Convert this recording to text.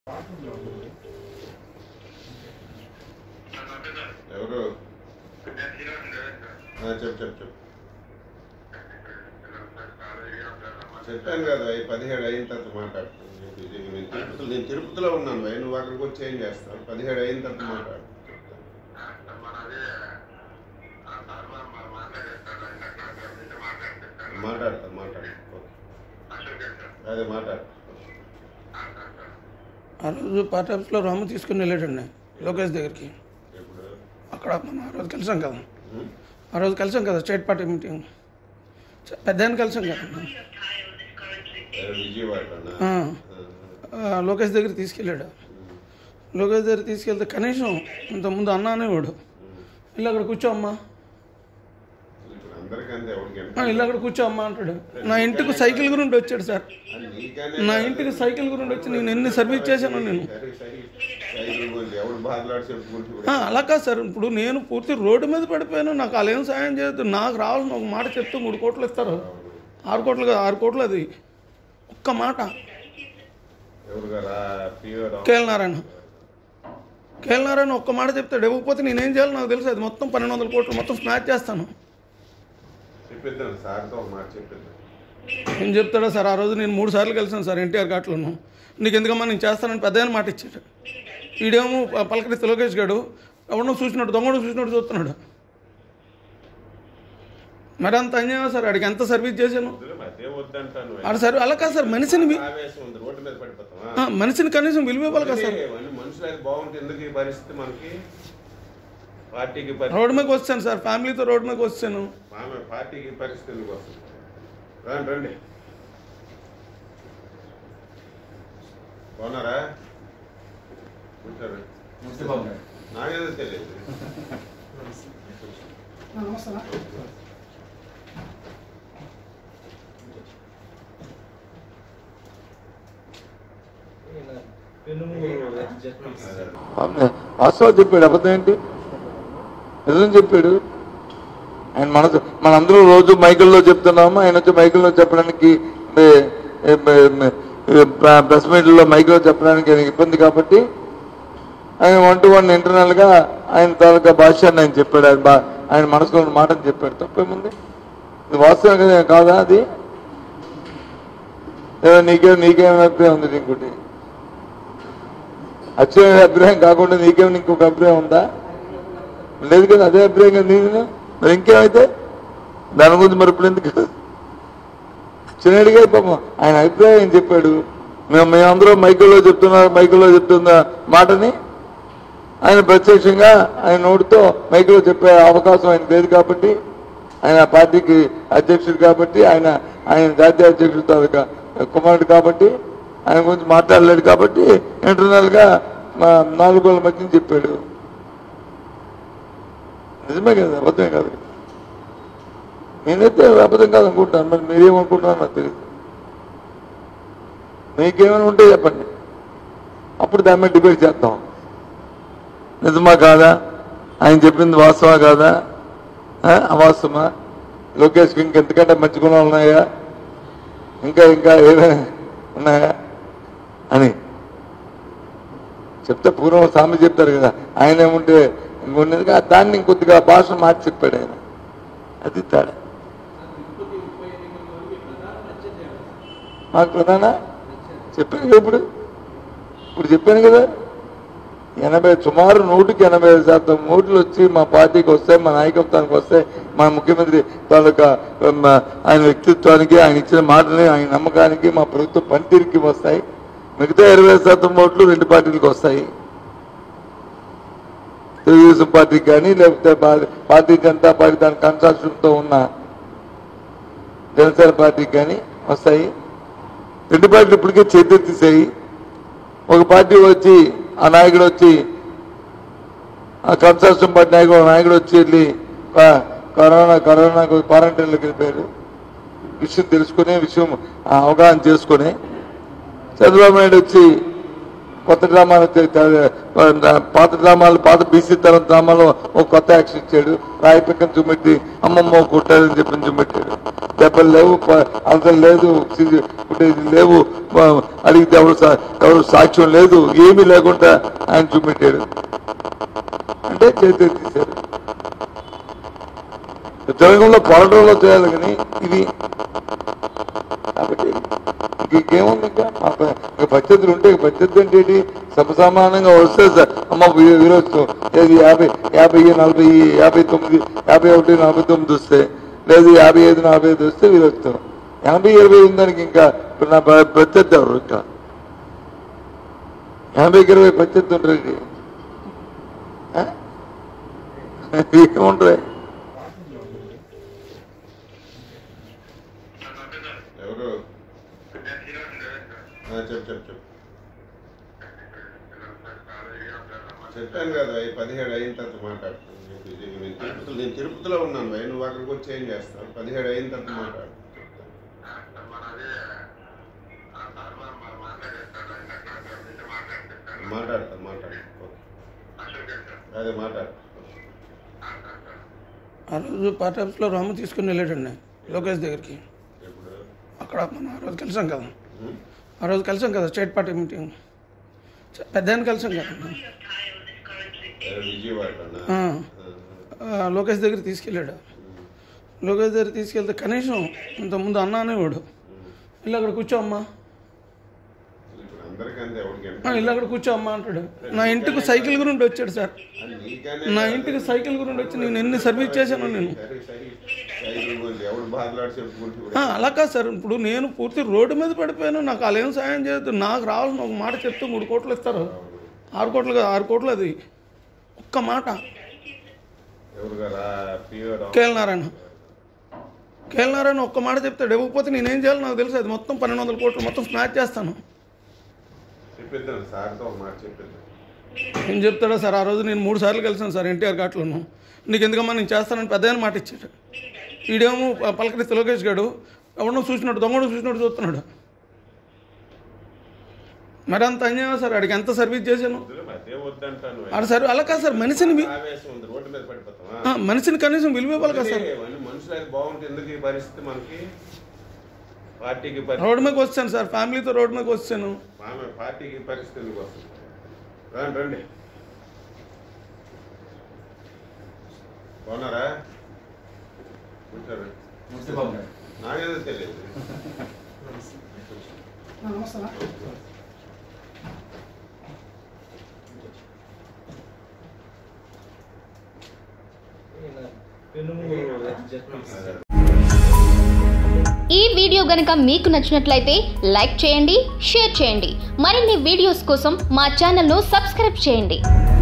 ఎవరు ఆ, చెప్పు చెప్పు చెప్పు చెప్పాను కదా ఈ పదిహేడు అయిన తర్వాత మాట్లాడుతాను ఇది నేను తిరుపతిలో నేను తిరుపతిలో ఉన్నాను భయ్ నువ్వు అక్కడికి వచ్చి ఏం చేస్తావు పదిహేడు అయిన తర్వాత మాట్లాడు మాట్లాడతాను మాట్లాడు ఓకే. అదే మాట్లాడు ఆ రోజు పార్టీ ఆఫీస్లో రాము తీసుకుని వెళ్ళాడండి లోకేష్ దగ్గరికి ఇప్పుడు అక్కడ మనం ఆ రోజు కలిసాం కదా ఉం? ఆ రోజు కలిసాం కదా స్టేట్ పార్టీ మీటింగ్ పెద్ద ఆయన కలిసాం కదా ఎవరు విజయవాడలోనా ఆ, ఆ, ఆ, లోకేష్ దగ్గర తీసుకెళ్ళాడు లోకేష్ దగ్గర తీసుకెళ్తే కనీసం ఇంతకుముందు అన్న అనేవాడు ఇల్లు అక్కడ కూర్చో అమ్మా ఇప్పుడు అందరికీ అంతే ఎవరికి ఆ, ఇల్లు అక్కడ కూర్చో అమ్మా అంటాడు నా ఇంటికి సైకిల్ గురించి వచ్చాడు సార్ నీకనే నా ఇంటికి సైకిల్ గురించి వచ్చి నేను ఎన్ని సర్వీస్ చేశాను నేను సరే సైకిల్ సైకిల్ గురించి ఎవడు బాధలాడి చెప్పుకుంటూ ఆ, అలా కాదు సార్ ఇప్పుడు నేను పూర్తి రోడ్డు మీద పడిపోయాను నాకు వాళ్ళు ఏం సాయం చేయొద్దు నాకు రావాలని ఒక మాట చెప్తే మూడు కోట్లు ఇస్తారు ఆరు కోట్లు కాదు ఆరు కోట్లు అది ఒక్క మాట ఎవరు గారా PO KL Narayana KL Narayana ఒక్క మాట చెప్తాడు ఇవ్వకపోతే నేనేం చేయాలి నాకు తెలుసు అది మొత్తం పన్నెండు వందల కోట్లు మొత్తం స్నాచ్ చేస్తాను చెప్పిద్దాం సార్తో ఒక మాట చెప్పిద్దాం ఏం చెప్తాడో సార్ ఆ రోజు నేను మూడు సార్లు కలిసాను సార్ ఎన్టీఆర్ ఘాట్లోను నీకు ఎందుకమ్మా నేను చేస్తానని పెద్ద మాట ఇచ్చాడు ఈడేమో ప- పలకరిస్తే లోకేష్ గాడు ఎవడో చూసినట్టు దొంగడు చూసినట్టు చూస్తున్నాడు మరి అంత అన్యాయం సార్ ఆడికి ఎంత సర్వీస్ చేశాను వద్దులే, అదే వద్దంటాను ఆడ సర్ అలా కాదు సార్ మనిషిని వి- ఆవేశం ఉంది రోడ్డు మీద పడిపోతాం ఆ, మనిషిని కనీసం విలువ ఇవ్వాలి కదా సార్ మనుషులు అయితే బాగుంటే ఎందుకు ఈ పరిస్థితి మనకి పార్టీకి పరిస్థితి రోడ్డు మీదకి వచ్చాను సార్ ఫ్యామిలీతో రోడ్డు మీదకి వచ్చాను ఆమె పార్టీకి పరిస్థితి ఎందుకు వస్తుంది రండి రండి బాగున్నారా కూర్చోరు నాకేదో తెలియదు వాస్తవాలు చెప్పాడు అబద్ధం ఏంటి నిజం చెప్పాడు ఆయన మన మనందరూ రోజు మైకుల్లో చెప్తున్నాము ఆయన వచ్చి మైకుల్లో చెప్పడానికి ప్రెస్ మీట్లో మైకుల్లో చెప్పడానికి ఆయనకి ఇబ్బంది కాబట్టి ఆయన వన్ టు వన్ ఇంటర్నల్గా ఆయన తాలూకా భాష్యాన్ని ఆయన చెప్పాడు ఆయన బా ఆయన మనసులో ఉన్న మాటని చెప్పాడు తప్పేముంది ఇది వాస్తవం కదా కాదా అది లేదా నీకేం నీకేం అభిప్రాయం ఉంది ఇంకోటి అచ్చమైన అభిప్రాయం కాకుండా నీకేమైనా ఇంకొక అభిప్రాయం ఉందా లేదు కదా అదే అభిప్రాయం కదా నేను మరి ఇంకేమైతే దాని గురించి మరి ఇప్పుడు ఎందుకు చిన్నడిగా పాపం ఆయన అభిప్రాయం ఏం చెప్పాడు మేము మేమందరం మైకుల్లో చెప్తున్నారు మైకుల్లో చెప్తున్న మాటని ఆయన ప్రత్యక్షంగా ఆయన నోటితో మైకులో చెప్పే అవకాశం ఆయన లేదు కాబట్టి ఆయన పార్టీకి అధ్యక్షుడు కాబట్టి ఆయన ఆయన జాతీయ అధ్యక్షుడు తాలూకా కుమారుడు కాబట్టి ఆయన గురించి మాట్లాడలేడు కాబట్టి ఇంటర్నల్ గా మా నాలుగు రోజుల మధ్య చెప్పాడు నిజమే కదా అబద్ధమే కాదు నేనైతే అబద్ధం కాదు అనుకుంటాను మరి మీరేమనుకుంటున్నారు నాకు తెలియదు మీకేమైనా ఉంటే చెప్పండి అప్పుడు దాని మీద డిబేట్ చేద్దాం నిజమా కాదా ఆయన చెప్పింది వాస్తవా కాదా ఆ, అవాస్తవమా లోకేష్కి ఇంకెంతకంటే మంచి గుణాలు ఉన్నాయా ఇంకా ఇంకా ఏమైనా ఉన్నాయా అని చెప్తే పూర్వం సామె చెప్తారు కదా ఆయన ఏముంటే ఇంకొన్నదిగా దాన్ని ఇంకొద్దిగా భాష మార్చి చెప్పాడు ఆయన అది తేడా మాకు ప్రధాన చెప్పాను కదా ఇప్పుడు ఇప్పుడు చెప్పాను కదా ఎనభై సుమారు నూటికి ఎనభై ఐదు శాతం ఓట్లు వచ్చి మా పార్టీకి వస్తాయి మా నాయకత్వానికి వస్తాయి మా ముఖ్యమంత్రి తాలూకా ఉమ్, ఆయన వ్యక్తిత్వానికి ఆయన ఇచ్చిన మాటని ఆయన నమ్మకానికి మా ప్రభుత్వ పనితీరుకి వస్తాయి మిగతా ఇరవై శాతం ఓట్లు రెండు పార్టీలకు వస్తాయి తెలుగుదేశం పార్టీకి కానీ లేకపోతే భా- భారతీయ జనతా పార్టీ దాని కన్సార్షియంతో ఉన్న జనసేన పార్టీకి కానీ వస్తాయి రెండు పార్టీలు ఇప్పటికే చేతెత్తేసాయి ఒక పార్టీ వచ్చి ఆ నాయకుడు వచ్చి ఆ కన్సార్షన్ పార్టీ నాయకుడు ఒక నాయకుడు వచ్చి వెళ్ళి క- కరోనా కరోనా క్వారంటైన్లోకి వెళ్ళిపోయారు విషయం తెలుసుకుని విషయం ఆ, అవగాహన చేసుకుని చంద్రబాబు నాయుడు వచ్చి కొత్త డ్రామాలు తె- తె- పాత డ్రామాలు పాత బీసీ తరం డ్రామాలో ఒక కొత్త యాక్షన్ ఇచ్చాడు రాయి పక్కన చూపెట్టి అమ్మమ్మ కొట్టారని చెప్పి చూపెట్టాడు దెబ్బలు లేవు ప- అసలు లేదు సి- ఫుటేజ్ లేవు ప- అడిగితే ఎవరు సా- ఎవరు సాక్ష్యం లేదు ఏమీ లేకుండా ఆయన చూపెట్టాడు అంటే చేతి తీశారు ఉద్యోగంలో పోరాటంలో చేయాలి కానీ ఇది కాబట్టి ఇంకేముంది ఇంకా మాకు ఇంకా పద్ధతులు ఉంటే పద్ధతి అంటే ఏంటి సమసమానంగా వస్తే స- అమ్మ వీ- వీరోత్సవం ఏది యాభై యాభై నలభై యాభై తొమ్మిది యాభై ఒకటి నలభై తొమ్మిది వస్తే లేదు యాభై ఐదు నలభై ఐదు వస్తే వీరోత్సవం ఎనభై ఇరవై ఉందానికి ఇంకా ఇప్పుడు నా ప- ప్రత్యర్థి ఎవరు ఇంకా ఎనభైకి ఇరవై ప్రత్యర్థి ఉంటుంది ఏముంటాయి ఎవరు ఆ, చెప్పు చెప్పు చెప్పు చెప్పాను కదా ఈ పదిహేడు అయిన తర్వాత మాట్లాడుతాను నేను బిజీగా నేను తిరుపతిలో నేను తిరుపతిలో ఉన్నాను భయ్ నువ్వు అక్కడికి వచ్చి ఏం చేస్తావు పదిహేడు అయిన తర్వాత మాట్లాడు మాట్లాడతాను మాట్లాడు ఓకే. అదే మాట్లాడు ఆ రోజు పార్టీ ఆఫీస్లో రాము తీసుకుని వెళ్ళాడండి లోకేష్ దగ్గరికి ఇప్పుడు అక్కడ మనం ఆ రోజు కలిసాం కదా ఉం? ఆ రోజు కలిసాం కదా స్టేట్ పార్టీ మీటింగ్ పెద్ద ఆయన కలిసాం కదా ఏ, విజయవాడలోనా ఆ. ఆ. ఆ, లోకేష్ దగ్గర తీసుకెళ్ళాడు లోకేష్ దగ్గర తీసుకెళ్తే కనీసం ఇంతకుముందు అన్న అనేవాడు ఇల్లు అక్కడ కూర్చో అమ్మా ఇప్పుడు అందరికంటే ఎవరికి ఆ, ఇల్లు అక్కడ కూర్చో అమ్మా అంటాడు నా ఇంటికి సైకిల్ గురించి వచ్చాడు సార్ నీకనే నా ఇంటికి సైకిల్ గురించి వచ్చి నేను ఎన్ని సర్వీస్ చేశాను నేను సరే సరే సైకిల్ గురించి ఎవడు బాధలాడి చెప్పుకుంటూ ఆ, అలా కాదు సార్ ఇప్పుడు నేను పూర్తి రోడ్డు మీద పడిపోయాను నాకు వాళ్ళు ఏం సాయం చేయొద్దు నాకు రావాల్సిన ఒక మాట చెప్తే మూడు కోట్లు ఇస్తారు ఆరు కోట్లు కాదు ఆరు కోట్లు అది ఒక్క మాట ఎవరు గారా PO KL Narayana KL Narayana ఒక్క మాట చెప్తాడు ఇవ్వకపోతే నేనేం చేయాలో నాకు తెలుసు అది మొత్తం పన్నెండు వందల కోట్లు మొత్తం స్మాచ్ చేస్తాను చెప్పిద్దాం సార్తో ఒక మాట చెప్పిద్దాం ఏం చెప్తాడో సార్ ఆ రోజు నేను మూడు సార్లు కలిసాను సార్ ఎన్టీఆర్ ఘాట్లోను నీకు ఎందుకమ్మా నేను చేస్తానని పెద్ద ఆయన మాట ఇచ్చాడు ఈడేమో ప- పలకరిస్తే లోకేష్ గాడు ఎవడో చూసినట్టు దొంగడు చూసినట్టు చూస్తున్నాడు మరి అంత అన్యాయం సార్ ఆడికి ఎంత సర్వీస్ చేశాను వద్దులే, అదే వద్దంటాను ఆడ సార్ అలా కాదు సార్ మనిషిని వి- ఆవేశం ఉంది రోడ్డు మీద పడిపోతామా ఆ, మనిషిని కనీసం విలువ ఇవ్వాలి కదా సార్ అదే, వాళ్ళు మనుషులు అయితే బాగుంటే ఎందుకు ఈ పరిస్థితి మనకి పార్టీకి పరిస్థితి రోడ్డు మీదకి వచ్చాను సార్ ఫ్యామిలీతో రోడ్డు మీదకి వచ్చాను ఆమె పార్టీకి పరిస్థితి ఎందుకు వస్తుంది రండి రండి బాగున్నారా కూర్చోరు నాకేదో తెలియదు ఈ వీడియో గనుక మీకు నచ్చినట్లయితే లైక్ చేయండి షేర్ చేయండి మరిన్ని వీడియోస్ కోసం మా ఛానల్ను సబ్స్క్రైబ్ చేయండి